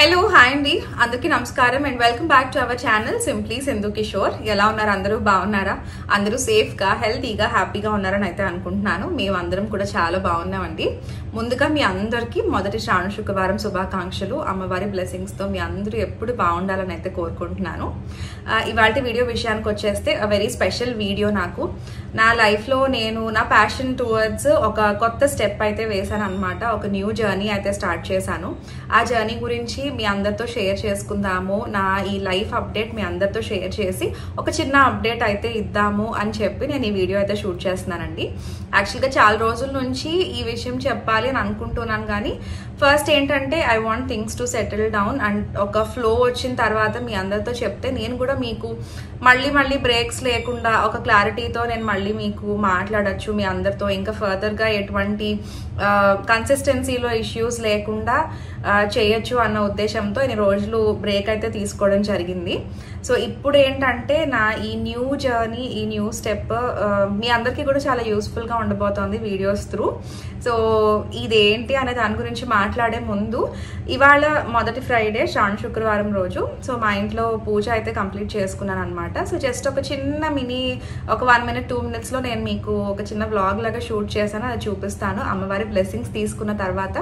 hello hi అండి అందరికీ నమస్కారం and welcome back to our channel simply Sindhu Kishore ఎలా ఉన్నారు అందరూ బాగున్నారా అందరూ సేఫ్గా హెల్తీగా హ్యాపీగా ఉన్నారని అయితే అనుకుంటున్నాను మేము అందరం కూడా చాలా బాగున్నామండి ముందుగా మీ అందరికీ మొదటి శ్రావణ శుక్రవారం శుభాకాంక్షలు అమ్మవారి బ్లెస్సింగ్స్తో మీ అందరూ ఎప్పుడు బాగుండాలని అయితే కోరుకుంటున్నాను ఇవాళ వీడియో విషయానికి వచ్చేస్తే వెరీ స్పెషల్ వీడియో నాకు నా లైఫ్లో నేను నా ప్యాషన్ టువర్డ్స్ ఒక కొత్త స్టెప్ అయితే వేశాను అనమాట ఒక న్యూ జర్నీ అయితే స్టార్ట్ చేశాను ఆ జర్నీ గురించి మీ అందరితో షేర్ చేసుకుందాము నా ఈ లైఫ్ అప్డేట్ మీ అందరితో షేర్ చేసి ఒక చిన్న అప్డేట్ అయితే ఇద్దాము అని చెప్పి నేను ఈ వీడియో అయితే షూట్ చేస్తున్నానండి యాక్చువల్గా చాలా రోజుల నుంచి ఈ విషయం చెప్పాలి అని అనుకుంటున్నాను కానీ ఫస్ట్ ఏంటంటే I want things to settle down and ఒక ఫ్లో వచ్చిన తర్వాత మీ అందరితో చెప్తే నేను కూడా మీకు మళ్ళీ మళ్ళీ బ్రేక్స్ లేకుండా ఒక క్లారిటీతో నేను మళ్ళీ మీకు మాట్లాడచ్చు మీ అందరితో ఇంకా ఫర్దర్గా ఎటువంటి కన్సిస్టెన్సీలో ఇష్యూస్ లేకుండా చేయొచ్చు అన్న ఉద్దేశంతో ఇన్ని రోజులు బ్రేక్ అయితే తీసుకోవడం జరిగింది సో ఇప్పుడు ఏంటంటే నా ఈ న్యూ జర్నీ ఈ న్యూ స్టెప్ మీ అందరికీ కూడా చాలా యూస్ఫుల్గా ఉండబోతోంది వీడియోస్ త్రూ సో ఇదేంటి అనే దాని గురించి మాట్లాడే ముందు ఇవాళ మొదటి ఫ్రైడే శ్రావణ శుక్రవారం రోజు సో మా ఇంట్లో పూజ అయితే కంప్లీట్ చేసుకున్నాను అనమాట సో జస్ట్ ఒక చిన్న మినీ ఒక వన్ మినిట్ టూ మినిట్స్లో నేను మీకు ఒక చిన్న వ్లాగ్ లాగా షూట్ చేశాను అది చూపిస్తాను అమ్మవారి బ్లెస్సింగ్స్ తీసుకున్న తర్వాత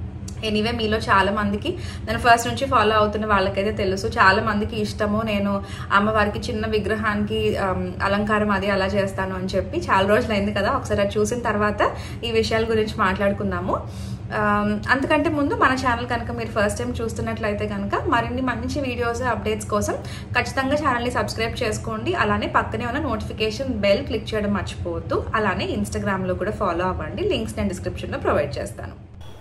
ఎనీవే మీలో చాలా మందికి నేను ఫస్ట్ నుంచి ఫాలో అవుతున్న వాళ్ళకైతే తెలుసు చాలా మందికి ఇష్టము నేను అమ్మవారికి చిన్న విగ్రహానికి అలంకారం అది అలా చేస్తాను అని చెప్పి చాలా రోజులు అయింది కదా ఒకసారి అది చూసిన తర్వాత ఈ విషయాల గురించి మాట్లాడుకుందాము అంతకంటే ముందు మన ఛానల్ కనుక మీరు ఫస్ట్ టైం చూస్తున్నట్లయితే కనుక మరిన్ని మంచి వీడియోస్ అప్డేట్స్ కోసం ఖచ్చితంగా ఛానల్ని సబ్స్క్రైబ్ చేసుకోండి అలానే పక్కనే ఉన్న నోటిఫికేషన్ బెల్ క్లిక్ చేయడం మర్చిపోవద్దు అలానే ఇన్స్టాగ్రామ్లో కూడా ఫాలో అవ్వండి లింక్స్ నేను డిస్క్రిప్షన్లో ప్రొవైడ్ చేస్తాను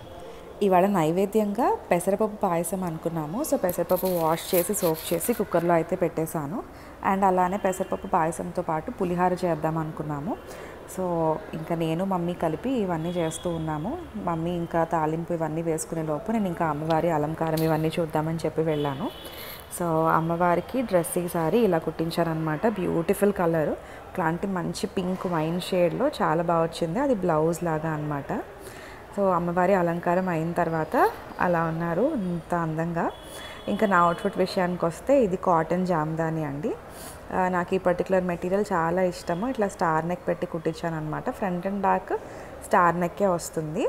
ఇవాళ నైవేద్యంగా పెసరపప్పు పాయసం అనుకున్నాము సో పెసరపప్పు వాష్ చేసి సోప్ చేసి కుక్కర్లో అయితే పెట్టేశాను అండ్ అలానే పెసరపప్పు పాయసంతో పాటు పులిహార చేద్దాం అనుకున్నాము సో ఇంకా నేను మమ్మీ కలిపి ఇవన్నీ చేస్తూ ఉన్నాము మమ్మీ ఇంకా తాలింపు ఇవన్నీ వేసుకునే లోపు నేను ఇంకా అమ్మవారి అలంకారం ఇవన్నీ చూద్దామని చెప్పి వెళ్ళాను సో అమ్మవారికి డ్రెస్ ఈసారి ఇలా కుట్టించారనమాట బ్యూటిఫుల్ కలర్ ఇట్లాంటి మంచి పింక్ వైన్ షేడ్లో చాలా బాగా వచ్చింది అది బ్లౌజ్ లాగా అనమాట సో అమ్మవారి అలంకారం అయిన తర్వాత అలా ఉన్నారు ఇంత అందంగా ఇంకా నా అవుట్ఫిట్ విషయానికి వస్తే ఇది కాటన్ జామ్దాని అండి నాకు ఈ పర్టికులర్ మెటీరియల్ చాలా ఇష్టము ఇట్లా స్టార్ నెక్ పెట్టి కుట్టించాను అనమాట ఫ్రంట్ అండ్ బ్యాక్ స్టార్ నెక్కే వస్తుంది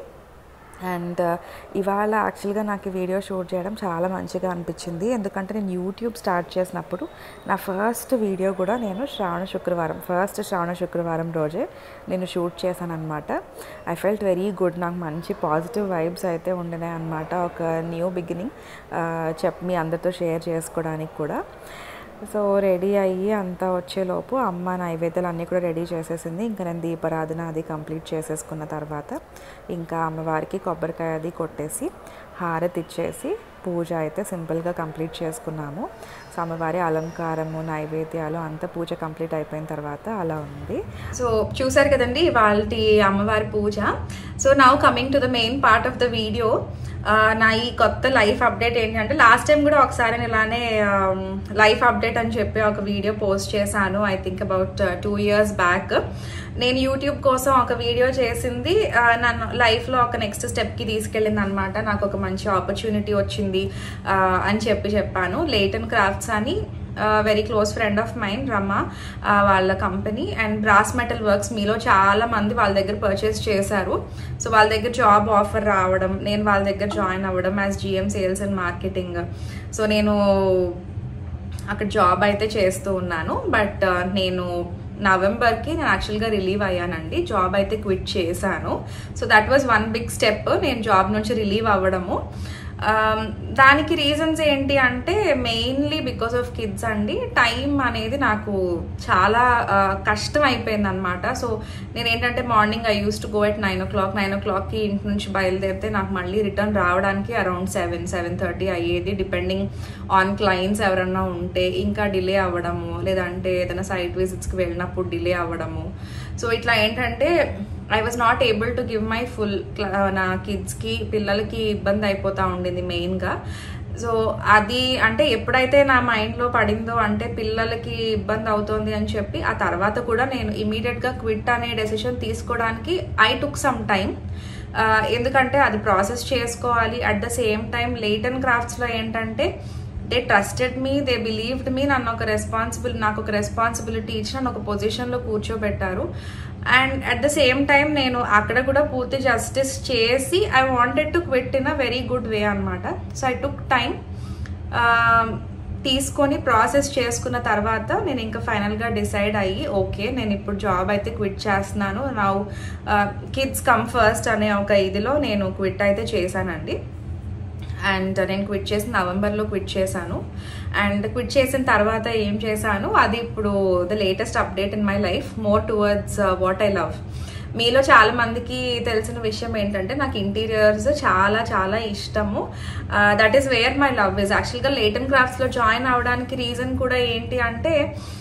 అండ్ ఇవాళ యాక్చువల్గా నాకు ఈ వీడియో షూట్ చేయడం చాలా మంచిగా అనిపించింది ఎందుకంటే నేను యూట్యూబ్ స్టార్ట్ చేసినప్పుడు నా ఫస్ట్ వీడియో కూడా నేను శ్రావణ శుక్రవారం ఫస్ట్ శ్రావణ శుక్రవారం రోజే నేను షూట్ చేశాను అనమాట ఐ ఫెల్ట్ వెరీ గుడ్ నాకు మంచి పాజిటివ్ వైబ్స్ అయితే ఉండినాయి అనమాట ఒక న్యూ బిగినింగ్ చెప్ మీ అందరితో షేర్ చేసుకోవడానికి కూడా సో రెడీ అయ్యి అంతా వచ్చేలోపు అమ్మ నైవేద్యాలు అన్నీ కూడా రెడీ చేసేసింది ఇంకా నేను దీపారాధన అది కంప్లీట్ చేసేసుకున్న తర్వాత ఇంకా అమ్మవారికి కొబ్బరికాయ అది కొట్టేసి హారతి ఇచ్చేసి పూజ అయితే సింపుల్గా కంప్లీట్ చేసుకున్నాము సో అమ్మవారి అలంకారము నైవేద్యాలు అంతా పూజ కంప్లీట్ అయిపోయిన తర్వాత అలా ఉంది సో చూసారు కదండి వాళ్ళ అమ్మవారి పూజ so now coming to the main part of the video నా ఈ కొత్త లైఫ్ అప్డేట్ ఏంటంటే లాస్ట్ టైం కూడా ఒకసారి నేను ఇలానే లైఫ్ అప్డేట్ అని చెప్పి ఒక వీడియో పోస్ట్ చేశాను I think about two years back నేను యూట్యూబ్ కోసం ఒక వీడియో చేసింది నన్ను లైఫ్లో ఒక నెక్స్ట్ స్టెప్కి తీసుకెళ్ళింది అనమాట నాకు ఒక మంచి ఆపర్చునిటీ వచ్చింది అని చెప్పి చెప్పాను లేటన్ క్రాఫ్ట్స్ అని very close friend of mine Ramma వాళ్ళ company and brass metal works మీలో చాలా మంది వాళ్ళ దగ్గర పర్చేస్ చేశారు సో వాళ్ళ దగ్గర జాబ్ ఆఫర్ రావడం నేను వాళ్ళ దగ్గర జాయిన్ అవ్వడం as GM sales and marketing so నేను అక్కడ జాబ్ అయితే చేస్తూ ఉన్నాను బట్ నేను నవంబర్కి నేను యాక్చువల్గా రిలీవ్ అయ్యానండి జాబ్ అయితే క్విట్ చేశాను so that was one big step నేను జాబ్ నుంచి రిలీవ్ అవ్వడము దానికి రీజన్స్ ఏంటి అంటే మెయిన్లీ బికాస్ ఆఫ్ కిడ్స్ అండి టైం అనేది నాకు చాలా కష్టం అయిపోయింది అనమాట సో నేను ఏంటంటే morning I use to go at nine o'clock nine ఓ క్లాక్కి ఇంటి నుంచి బయలుదేరితే నాకు మళ్ళీ రిటర్న్ రావడానికి అరౌండ్ సెవెన్ సెవెన్ థర్టీ అయ్యేది డిపెండింగ్ ఆన్ క్లయింట్స్ ఎవరన్నా ఉంటే ఇంకా డిలే అవ్వడము లేదంటే ఏదైనా సైట్ విజిట్స్కి వెళ్ళినప్పుడు డిలే అవ్వడము సో ఇట్లా ఏంటంటే I was not able to give my full నా కిడ్స్కి పిల్లలకి ఇబ్బంది అయిపోతూ ఉండింది మెయిన్గా సో అది అంటే ఎప్పుడైతే నా మైండ్లో పడిందో అంటే పిల్లలకి ఇబ్బంది అవుతోంది అని చెప్పి ఆ తర్వాత కూడా నేను ఇమీడియట్గా క్విట్ అనే డెసిషన్ తీసుకోవడానికి ఐ టుక్ సమ్ టైం ఆ, ఎందుకంటే అది ప్రాసెస్ చేసుకోవాలి at the same time Layton క్రాఫ్ట్స్లో ఏంటంటే they trusted me they believed me నన్ను ఒక రెస్పాన్సిబుల్ నాకు ఒక రెస్పాన్సిబిలిటీ ఇచ్చి నన్ను ఒక పొజిషన్లో కూర్చోబెట్టారు and at the same time నేను అక్కడ కూడా పూర్తి జస్టిస్ చేసి I wanted to quit in a very good way అనమాట సో ఐ టుక్ టైం తీసుకొని ప్రాసెస్ చేసుకున్న తర్వాత నేను ఇంకా ఫైనల్గా డిసైడ్ అయ్యి ఓకే నేను ఇప్పుడు జాబ్ అయితే క్విట్ చేస్తున్నాను నా కిడ్స్ కమ్ ఫస్ట్ అనే ఒక ఇదిలో నేను క్విట్ అయితే చేశానండి అండ్ నేను క్విట్ చేసి నవంబర్లో క్విట్ చేశాను అండ్ క్విట్ చేసిన తర్వాత ఏం చేశాను అది ఇప్పుడు the latest update in my life more towards what I love మీలో చాలా మందికి తెలిసిన విషయం ఏంటంటే నాకు ఇంటీరియర్స్ చాలా చాలా ఇష్టము that is where my love is యాక్చువల్గా లేటన్ క్రాఫ్ట్స్లో జాయిన్ అవడానికి రీజన్ కూడా ఏంటి అంటే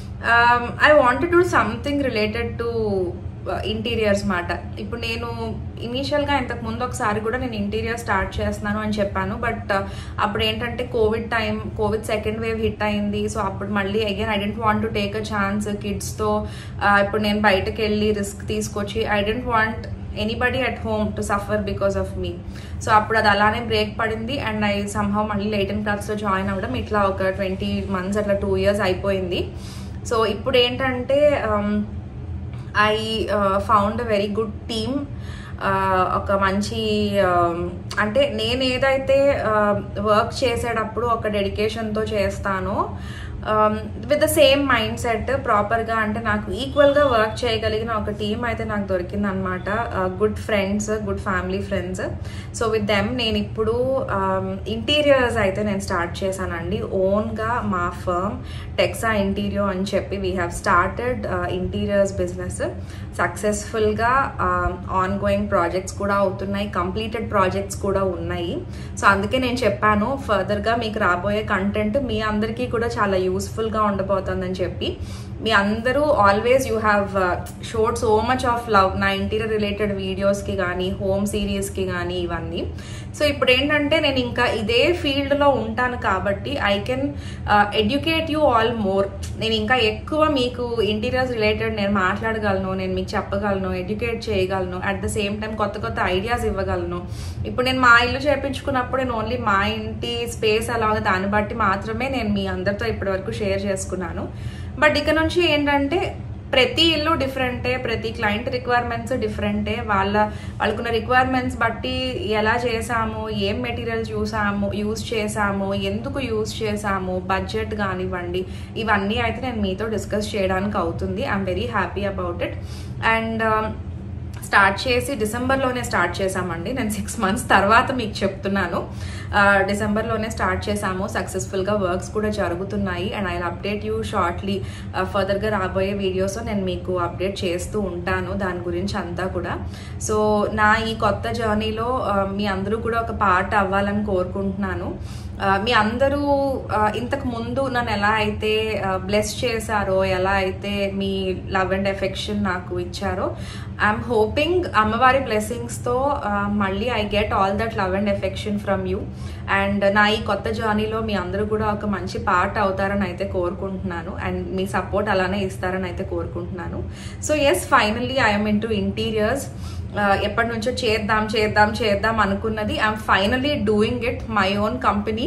I want to something related to interiors మాట ఇప్పుడు నేను ఇనీషియల్గా ఇంతకు ముందు ఒకసారి కూడా నేను ఇంటీరియర్ స్టార్ట్ చేస్తున్నాను అని చెప్పాను బట్ అప్పుడు ఏంటంటే covid time covid second wave hit అయింది సో అప్పుడు మళ్ళీ again I didn't want to take a chance కిడ్స్తో ఇప్పుడు నేను బయటకు వెళ్ళి రిస్క్ తీసుకొచ్చి I didn't want anybody at home to suffer because of me so అప్పుడు అది అలానే బ్రేక్ పడింది అండ్ ఐ సంహవ్ మళ్ళీ లేట్ అండ్ క్లాస్లో జాయిన్ అవ్వడం ఇట్లా ఒక ట్వంటీ మంత్స్ అట్లా టూ ఇయర్స్ అయిపోయింది సో ఇప్పుడు ఏంటంటే I found a very good team ఒక మంచి um, అంటే నేను ఏదైతే వర్క్ చేసేటప్పుడు ఒక డెడికేషన్తో చేస్తానో with the same mindset ప్రాపర్గా అంటే నాకు ఈక్వల్గా వర్క్ చేయగలిగిన ఒక టీం అయితే నాకు దొరికింది అనమాట good friends good family friends so with them నేను ఇప్పుడు ఇంటీరియర్స్ అయితే నేను స్టార్ట్ చేశానండి ఓన్గా మా ఫర్మ్ టెక్సా ఇంటీరియర్ అని చెప్పి we have started interiors business సక్సెస్ఫుల్గా ఆన్ గోయింగ్ ప్రాజెక్ట్స్ కూడా అవుతున్నాయి కంప్లీటెడ్ ప్రాజెక్ట్స్ కూడా ఉన్నాయి సో అందుకే నేను చెప్పాను ఫర్దర్గా మీకు రాబోయే కంటెంట్ మీ అందరికీ కూడా చాలా యూస్ఫుల్గా ఉండబోతుందని చెప్పి మీ అందరూ always you have showed so much of love నా ఇంటీరియర్ రిలేటెడ్ వీడియోస్కి కానీ హోమ్ సిరీస్కి కానీ ఇవన్నీ సో ఇప్పుడు ఏంటంటే నేను ఇంకా ఇదే ఫీల్డ్లో ఉంటాను కాబట్టి I can educate you all more నేను ఇంకా ఎక్కువ మీకు ఇంటీరియర్స్ రిలేటెడ్ నేను మాట్లాడగలను నేను మీకు చెప్పగలను ఎడ్యుకేట్ చేయగలను అట్ ద సేమ్ టైం కొత్త కొత్త ఐడియాస్ ఇవ్వగలను ఇప్పుడు నేను మా ఇల్లు చేపించుకున్నప్పుడు నేను ఓన్లీ మా ఇంటి స్పేస్ అలాగే దాన్ని బట్టి మాత్రమే నేను మీ అందరితో ఇప్పటివరకు షేర్ చేసుకున్నాను బట్ ఇక నుంచి ఏంటంటే ప్రతి ఇల్లు డిఫరెంటే ప్రతి క్లయింట్ రిక్వైర్మెంట్స్ డిఫరెంటే వాళ్ళ వాళ్ళకున్న రిక్వైర్మెంట్స్ బట్టి ఎలా చేసాము ఏం మెటీరియల్ చూసాము యూజ్ చేసాము ఎందుకు యూజ్ చేసాము బడ్జెట్ కానివ్వండి ఇవన్నీ అయితే నేను మీతో డిస్కస్ చేయడానికి అవుతుంది I'm very happy about it and start చేసి డిసెంబర్లోనే స్టార్ట్ చేసామండి నేను సిక్స్ మంత్స్ తర్వాత మీకు చెప్తున్నాను డిసెంబర్లోనే స్టార్ట్ చేసాము సక్సెస్ఫుల్గా వర్క్స్ కూడా జరుగుతున్నాయి and I update you shortly ఫర్దర్గా రాబోయే వీడియోస్ నేను మీకు అప్డేట్ చేస్తూ ఉంటాను దాని గురించి అంతా కూడా సో నా ఈ కొత్త జర్నీలో మీ అందరూ కూడా ఒక పార్ట్ అవ్వాలని కోరుకుంటున్నాను మీ అందరూ ఇంతకు ముందు నన్ను ఎలా అయితే బ్లెస్ చేశారో ఎలా అయితే మీ లవ్ అండ్ ఎఫెక్షన్ నాకు ఇచ్చారో ఐఎమ్ హోపింగ్ అమ్మవారి బ్లెస్సింగ్స్తో మళ్ళీ I get all that love and affection from you and నా ఈ కొత్త జర్నీలో మీ అందరూ కూడా ఒక మంచి పార్ట్ అవుతారని అయితే కోరుకుంటున్నాను అండ్ మీ సపోర్ట్ అలానే ఇస్తారని అయితే కోరుకుంటున్నాను so yes finally I'm into interiors ఎప్పటి నుంచో చేద్దాం చేద్దాం చేద్దాం అనుకున్నది I'm finally doing it my own company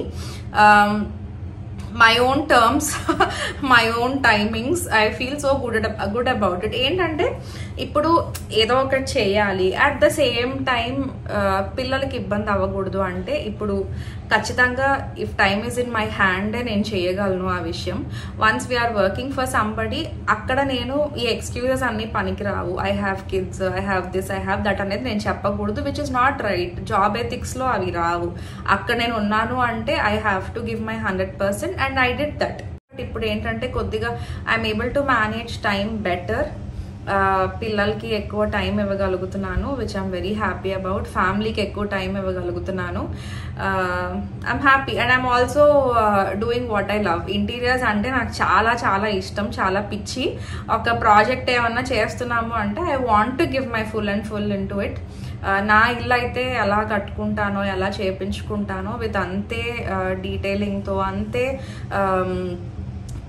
my own terms my own timings I feel so good good about it ఏంటంటే ఇప్పుడు ఏదో ఒకటి చేయాలి అట్ ద సేమ్ టైం పిల్లలకి ఇబ్బంది అవ్వకూడదు అంటే ఇప్పుడు ఖచ్చితంగా if time is in my hand నేను చేయగలను ఆ విషయం once we're working for somebody అక్కడ నేను ఈ ఎక్స్క్యూజెస్ అన్ని పనికిరావు I have kids I have this I have that అనేది నేను చెప్పకూడదు which is not right job ఎథిక్స్లో అవి రావు అక్కడ నేను ఉన్నాను అంటే I have to give my hundred percent and I did that ఇప్పుడు ఏంటంటే కొద్దిగా I'm able to manage time better పిల్లలకి ఎక్కువ టైం ఇవ్వగలుగుతున్నాను which I'm very happy about ఫ్యామిలీకి ఎక్కువ టైం ఇవ్వగలుగుతున్నాను I'm happy and I'm also doing what I love interiors అంటే నాకు చాలా చాలా ఇష్టం చాలా పిచ్చి ఒక ప్రాజెక్ట్ ఏమన్నా చేస్తున్నాము అంటే I want to give my full and full into it నా ఇల్లు అయితే ఎలా కట్టుకుంటానో ఎలా చేపించుకుంటానో విత్ అంతే డీటెయిలింగ్తో అంతే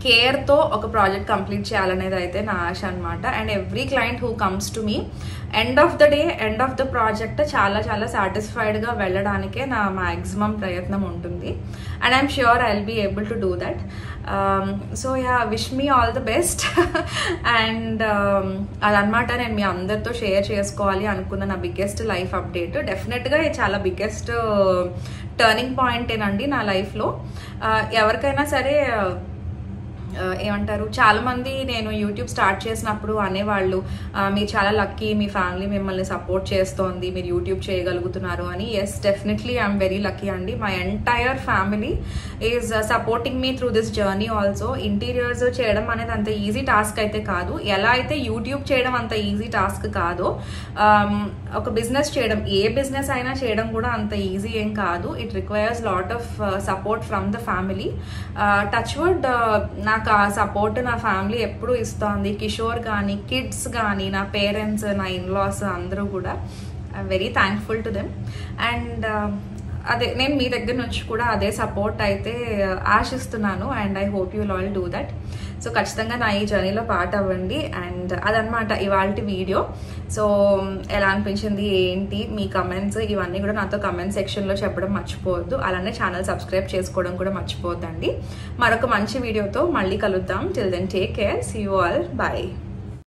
కేర్తో ఒక ప్రాజెక్ట్ కంప్లీట్ చేయాలనేది అయితే నా ఆశ అనమాట and every client who comes to me end of the day end of the project చాలా చాలా సాటిస్ఫైడ్గా వెళ్ళడానికే నా మ్యాక్సిమం ప్రయత్నం ఉంటుంది and I'm sure I will be able to do that so yeah wish me all the best and అదనమాట నేను మీ అందరితో షేర్ చేసుకోవాలి అనుకున్న నా బిగ్గెస్ట్ లైఫ్ అప్డేట్ డెఫినెట్గా ఇది చాలా బిగ్గెస్ట్ టర్నింగ్ పాయింటేనండి నా లైఫ్లో ఎవరికైనా సరే ఆ, ఏమంటారు చాలా మంది నేను యూట్యూబ్ స్టార్ట్ చేసినప్పుడు అనేవాళ్ళు ఆ, మీరు చాలా లక్కీ మీ ఫ్యామిలీ మిమ్మల్ని సపోర్ట్ చేస్తోంది మీరు యూట్యూబ్ చేయగలుగుతున్నారు అని yes definitely I'm very lucky అండి my entire family is supporting me through this journey also interiors చేయడం అనేది అంత ఈజీ టాస్క్ అయితే కాదు ఎలా అయితే యూట్యూబ్ చేయడం అంత ఈజీ టాస్క్ కాదో ఆమ్, ఒక బిజినెస్ చేయడం ఏ బిజినెస్ అయినా చేయడం కూడా అంత ఈజీ ఏం కాదు it requires lot of support from the family touch wood నాకు ఆ సపోర్ట్ నా ఫ్యామిలీ ఎప్పుడూ ఇస్తోంది కిషోర్ కానీ కిడ్స్ కానీ నా పేరెంట్స్ నా ఇన్లాస్ అందరూ కూడా I'm very thankful to them and అదే నేను మీ దగ్గర నుంచి కూడా అదే సపోర్ట్ అయితే ఆశిస్తున్నాను and I hope you'll all do that so ఖచ్చితంగా నా ఈ జర్నీలో పార్ట్ అవ్వండి అండ్ అదనమాట ఇవాళ వీడియో సో ఎలా అనిపించింది ఏంటి మీ కమెంట్స్ ఇవన్నీ కూడా నాతో కమెంట్ సెక్షన్లో చెప్పడం మర్చిపోవద్దు అలానే ఛానల్ సబ్స్క్రైబ్ చేసుకోవడం కూడా మర్చిపోవద్దండి మరొక మంచి వీడియోతో మళ్ళీ కలుద్దాం till then take care see you all bye